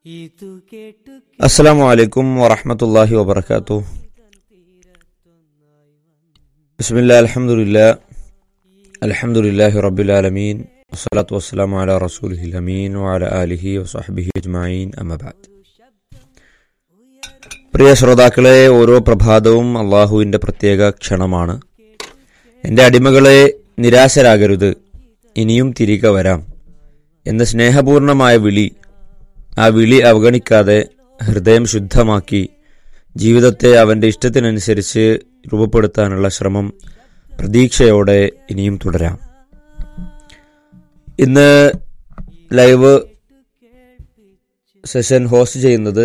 അസ്സാം വലൈക്കും വറഹമത്തല്ലാഹി വബർക്കാത്തു ബിസ്മില്ലാ അൽഹംദുലില്ലാ അൽഹംദുലില്ലാഹി റബ്ബിൽ ആലമീൻ വസ്സലാത്തു വസ്സലാമു അലാ റസൂലിഹിൽ അമീൻ വഅല ആലിഹി വസഹ്ബിഹി അജ്മഈൻ അമ്മബാദ് പ്രിയ ശ്രോതാക്കളെ ഓരോ പ്രഭാതവും അള്ളാഹുവിൻ്റെ പ്രത്യേക ക്ഷണമാണ് എൻ്റെ അടിമകളെ നിരാശരാകരുത് ഇനിയും തിരികെ വരാം എന്ന സ്നേഹപൂർണമായ വിളി ആ വിളി അവഗണിക്കാതെ ഹൃദയം ശുദ്ധമാക്കി ജീവിതത്തെ അവൻ്റെ ഇഷ്ടത്തിനനുസരിച്ച് രൂപപ്പെടുത്താനുള്ള ശ്രമം പ്രതീക്ഷയോടെ ഇനിയും തുടരാം ഇന്ന് ലൈവ് സെഷൻ ഹോസ്റ്റ് ചെയ്യുന്നത്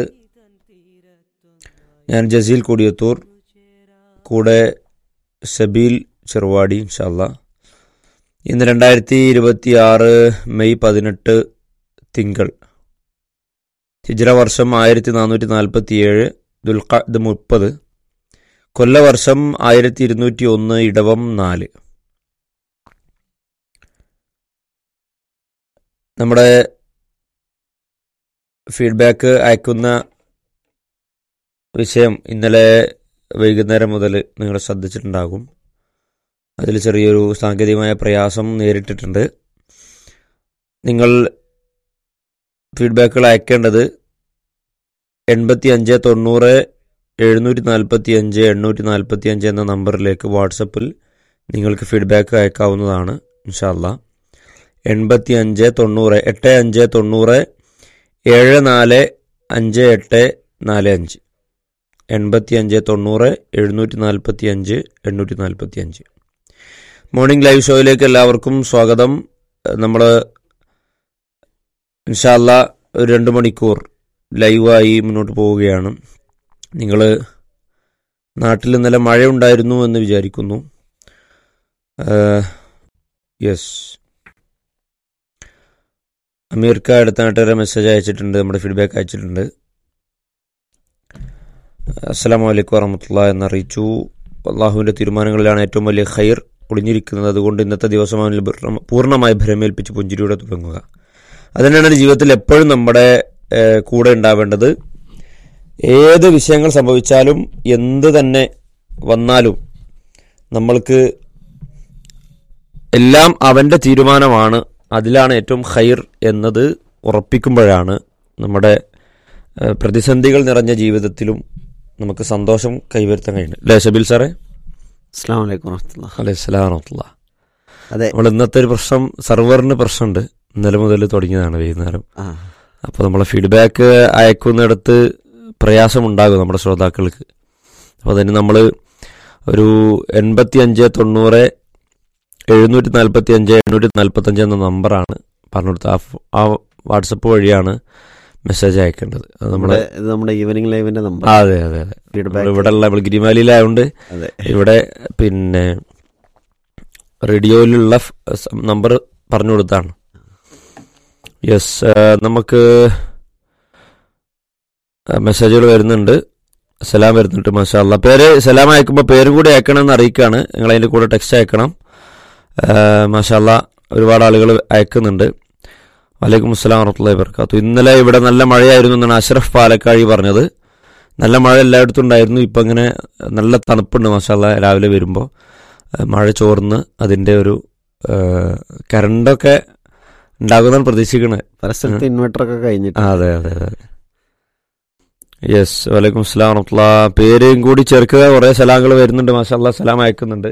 ഞാൻ ജസീൽ കൊടിയത്തൂർ കൂടെ സബീൽ ചെറുവാടി ഇൻഷാല്ല ഇന്ന് രണ്ടായിരത്തി ഇരുപത്തി ആറ് മെയ് പതിനെട്ട് തിങ്കൾ ഹിജ്ര വർഷം ആയിരത്തി നാനൂറ്റി നാൽപ്പത്തി ഏഴ് ദുൽഖദ് മുപ്പത് കൊല്ലവർഷം ആയിരത്തി ഇരുന്നൂറ്റി ഒന്ന് ഇടവം നാല് നമ്മുടെ ഫീഡ്ബാക്ക് അയക്കുന്ന വിഷയം ഇന്നലെ വൈകുന്നേരം മുതൽ നിങ്ങൾ ശ്രദ്ധിച്ചിട്ടുണ്ടാകും അതിൽ ചെറിയൊരു സാങ്കേതികമായ പ്രയാസം നേരിട്ടിട്ടുണ്ട് നിങ്ങൾ ഫീഡ്ബാക്കുകൾ അയക്കേണ്ടത് എൺപത്തി അഞ്ച് തൊണ്ണൂറ് എഴുന്നൂറ്റി നാൽപ്പത്തി അഞ്ച് എണ്ണൂറ്റി നാൽപ്പത്തി അഞ്ച് എന്ന നമ്പറിലേക്ക് വാട്സപ്പിൽ നിങ്ങൾക്ക് ഫീഡ്ബാക്ക് അയക്കാവുന്നതാണ് ഇൻഷാല്ല എൺപത്തി അഞ്ച് തൊണ്ണൂറ് എട്ട് അഞ്ച് തൊണ്ണൂറ് ഏഴ് നാല് അഞ്ച് എട്ട് നാല് അഞ്ച് എൺപത്തി അഞ്ച് തൊണ്ണൂറ് എഴുന്നൂറ്റി നാൽപ്പത്തി അഞ്ച് എണ്ണൂറ്റി നാൽപ്പത്തി അഞ്ച് മോർണിംഗ് ലൈവ് ഷോയിലേക്ക് എല്ലാവർക്കും സ്വാഗതം നമ്മൾ ഇൻഷാല്ല ഒരു രണ്ട് മണിക്കൂർ ലൈവായി മുന്നോട്ട് പോവുകയാണ് നിങ്ങൾ നാട്ടിൽ ഇന്നലെ മഴയുണ്ടായിരുന്നു എന്ന് വിചാരിക്കുന്നു യെസ് അമീർക്ക അടുത്ത നാട്ടുകാരെ മെസ്സേജ് അയച്ചിട്ടുണ്ട് നമ്മുടെ ഫീഡ്ബാക്ക് അയച്ചിട്ടുണ്ട് അസ്സാം വലൈക്കും വറഹമത്തുള്ള എന്നറിയിച്ചു അള്ളാഹുവിൻ്റെ തീരുമാനങ്ങളിലാണ് ഏറ്റവും വലിയ ഖൈർ ഒളിഞ്ഞിരിക്കുന്നത് അതുകൊണ്ട് ഇന്നത്തെ ദിവസം അവനിൽ പൂർണ്ണമായി ഭരമേൽപ്പിച്ച് പുഞ്ചിരിയോടെ തുടങ്ങുക അതുതന്നെയാണ് ജീവിതത്തിൽ എപ്പോഴും നമ്മുടെ കൂടെ ഉണ്ടാവേണ്ടത് ഏത് വിഷയങ്ങൾ സംഭവിച്ചാലും എന്ത് തന്നെ വന്നാലും നമ്മൾക്ക് എല്ലാം അവൻ്റെ തീരുമാനമാണ് അതിലാണ് ഏറ്റവും ഖൈർ എന്നത് ഉറപ്പിക്കുമ്പോഴാണ് നമ്മുടെ പ്രതിസന്ധികൾ നിറഞ്ഞ ജീവിതത്തിലും നമുക്ക് സന്തോഷം കൈവരുത്താൻ കഴിയുന്നത് അല്ലേ ഷബീൽ സാറേ അസ്സാം വലൈക്കും വറഹമത്തുള്ള അലൈഹി സ്വലാം വറഹമത്തുള്ള അതെ നമ്മൾ ഇന്നത്തെ ഒരു പ്രശ്നം സെർവറിന് പ്രശ്നമുണ്ട് ഇന്നലെ മുതൽ തുടങ്ങിയതാണ് വൈകുന്നേരം ആ അപ്പോൾ നമ്മളെ ഫീഡ്ബാക്ക് അയക്കുന്നിടത്ത് പ്രയാസമുണ്ടാകും നമ്മുടെ ശ്രോതാക്കൾക്ക് അപ്പോൾ അതിന് നമ്മൾ ഒരു എൺപത്തി അഞ്ച് തൊണ്ണൂറ് എഴുന്നൂറ്റി നാൽപ്പത്തി അഞ്ച് എണ്ണൂറ്റി നാൽപ്പത്തഞ്ച് എന്ന നമ്പറാണ് പറഞ്ഞു കൊടുത്തത് ആ ഫ്- ആ വാട്സപ്പ് വഴിയാണ് മെസ്സേജ് അയക്കേണ്ടത് അത് നമ്മുടെ നമ്മുടെ ഇത് നമ്മുടെ ഈവനിങ് ലൈവിന്റെ നമ്പർ ആ, അതെ അതെ അതെ ഫീഡ്ബാക്ക് ഇവിടെ ഉള്ള നമ്മൾ ഗിരിമാലിയിലായതുകൊണ്ട് അതെ ഇവിടെ പിന്നെ റേഡിയോയിലുള്ള നമ്പർ പറഞ്ഞു കൊടുത്താണ് യെസ് നമുക്ക് മെസ്സേജുകൾ വരുന്നുണ്ട് സലാം വരുന്നുണ്ട് മാഷാല്ല പേര് സലാം അയക്കുമ്പോൾ പേരും കൂടി അയക്കണമെന്ന് അറിയിക്കുകയാണ് നിങ്ങൾ അതിൻ്റെ കൂടെ ടെക്സ്റ്റ് അയക്കണം മാഷാല്ല ഒരുപാട് ആളുകൾ അയക്കുന്നുണ്ട് വലൈക്കും അസ്സലാം വറഹ്മത്തുള്ളാഹി വർക്കാത്തു ഇന്നലെ ഇവിടെ നല്ല മഴയായിരുന്നു എന്നാണ് അഷ്റഫ് പാലക്കാഴി പറഞ്ഞത് നല്ല മഴ എല്ലായിടത്തും ഉണ്ടായിരുന്നു ഇപ്പം ഇങ്ങനെ നല്ല തണുപ്പുണ്ട് മാഷാല്ല രാവിലെ വരുമ്പോൾ മഴ ചോർന്ന് അതിൻ്റെ ഒരു ഏഹ്, കറണ്ടൊക്കെ ഉണ്ടാകുമെന്നാണ് പ്രതീക്ഷിക്കുന്നത് പല സ്ഥലത്ത് ഇൻവെർട്ടർ ഒക്കെ കഴിഞ്ഞിട്ട് ആ, അതെ അതെ അതെ യെസ് വലൈക്കും അസ്സലാം വറഹ്മത്തുള്ളാ പേരും കൂടി ചേർക്കുക കുറേ സലാങ്ങൾ വരുന്നുണ്ട് മാഷാല്ല സലാം അയക്കുന്നുണ്ട്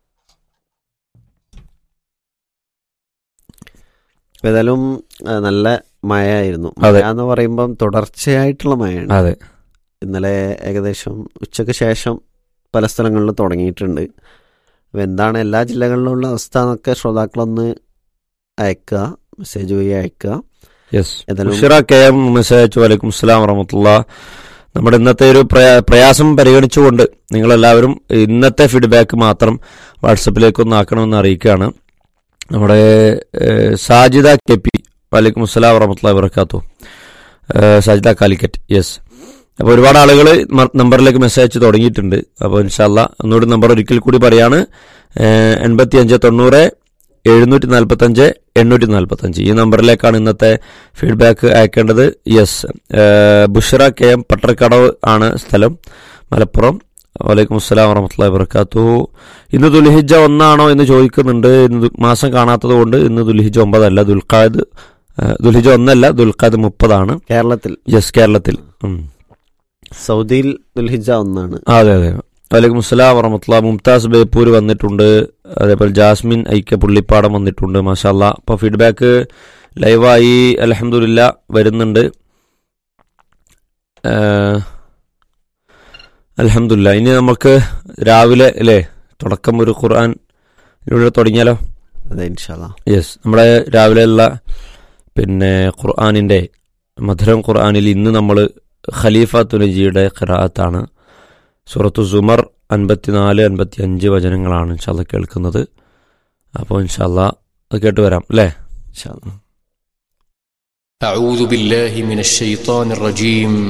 ഇപ്പൊ ഏതായാലും ആ, നല്ല മഴയായിരുന്നു അതെ. മഴ എന്ന് പറയുമ്പം തുടർച്ചയായിട്ടുള്ള മഴയാണ് അതെ ഇന്നലെ ഏകദേശം ഉച്ചയ്ക്ക് ശേഷം പല സ്ഥലങ്ങളിലും തുടങ്ങിയിട്ടുണ്ട് അപ്പോൾ എന്താണ് എല്ലാ ജില്ലകളിലുള്ള അവസ്ഥ എന്നൊക്കെ ശ്രോതാക്കളൊന്ന് അയക്കുക മെസ്സേജ് വഴി അയക്കുക യെസ് ഏതായാലും മുഷിറ കെ എം മെസ്സേജ് അയച്ചു വലൈക്കും അസ്സലാം വറഹമത്തുള്ള നമ്മുടെ ഇന്നത്തെ ഒരു പ്രയാ- പ്രയാസം പരിഗണിച്ചുകൊണ്ട് നിങ്ങളെല്ലാവരും ഇന്നത്തെ ഫീഡ്ബാക്ക് മാത്രം വാട്സപ്പിലേക്ക് ഒന്ന് ആക്കണമെന്ന് അറിയിക്കുകയാണ് നമ്മുടെ ഏഹ്, സാജിദ കെ പി വലൈക്കും അസ്സലാം വറഹമത്തുള്ള വർക്കാത്തു സാജിദ കാലിക്കറ്റ് യെസ് അപ്പോൾ ഒരുപാട് ആളുകൾ നമ്പറിലേക്ക് മെസ്സേജ് അയച്ച് തുടങ്ങിയിട്ടുണ്ട് അപ്പോൾ ഇൻഷാല്ല ഒന്നുകൂടി നമ്പർ ഒരിക്കൽ കൂടി പറയാണ് എൺപത്തി അഞ്ച് തൊണ്ണൂറ് എഴുന്നൂറ്റി നാൽപ്പത്തഞ്ച് എണ്ണൂറ്റി നാൽപ്പത്തഞ്ച് ഈ നമ്പറിലേക്കാണ് ഇന്നത്തെ ഫീഡ്ബാക്ക് അയക്കേണ്ടത് yes Bushara K M Pattarkadavu ആണ് സ്ഥലം മലപ്പുറം വലൈക്കും അസ്സലാം വറഹമത്തുള്ള വർക്കാത്തു ഇന്ന് ദുൽഹിജ ഒന്നാണോ എന്ന് ചോദിക്കുന്നുണ്ട് ഇന്ന് ദു- മാസം കാണാത്തത് കൊണ്ട് ഇന്ന് ദുൽഹിജ ഒമ്പതല്ല ദുൽഖാദ് ദുൽഹിജ ഒന്നല്ല ദുൽഖാദ് മുപ്പതാണ് കേരളത്തിൽ യെസ് കേരളത്തിൽ ഉം. സൗദിയിൽ ദുൽഹിജ ഒന്നാണ് ആ, അതെ അതെ വലൈക്കും അസ്സലാം വറഹമത്തുള്ള മുംതാസ് ബേപ്പൂർ വന്നിട്ടുണ്ട് അതേപോലെ ജാസ്മിൻ ഐക്യ പുള്ളിപ്പാടം വന്നിട്ടുണ്ട് മാഷാല്ല അപ്പോൾ ഫീഡ്ബാക്ക് ലൈവായി അലഹമുല്ല വരുന്നുണ്ട് അലഹമുല്ല ഇനി നമുക്ക് രാവിലെ അല്ലേ തുടക്കം ഒരു ഖുർആൻ ഇവിടെ തുടങ്ങിയാലോ അതെ ഇൻഷാല്ലാ യെസ് നമ്മുടെ രാവിലെയുള്ള പിന്നെ ഖുർആാനിൻ്റെ മധുരം ഖുർആാനിൽ ഇന്ന് നമ്മൾ ഖലീഫ തുനജിയുടെ ഖിറാത്താണ് സൂറത്തു സുമർ അൻപത്തിനാല് അൻപത്തി അഞ്ച് വചനങ്ങളാണ് ഇൻഷാല്ല കേൾക്കുന്നത് അപ്പോൾ ഇൻഷാല്ല അത് കേട്ട് വരാം അല്ലേ ഇൻഷാല്ലാ أعوذ بالله من الشيطان الرجيم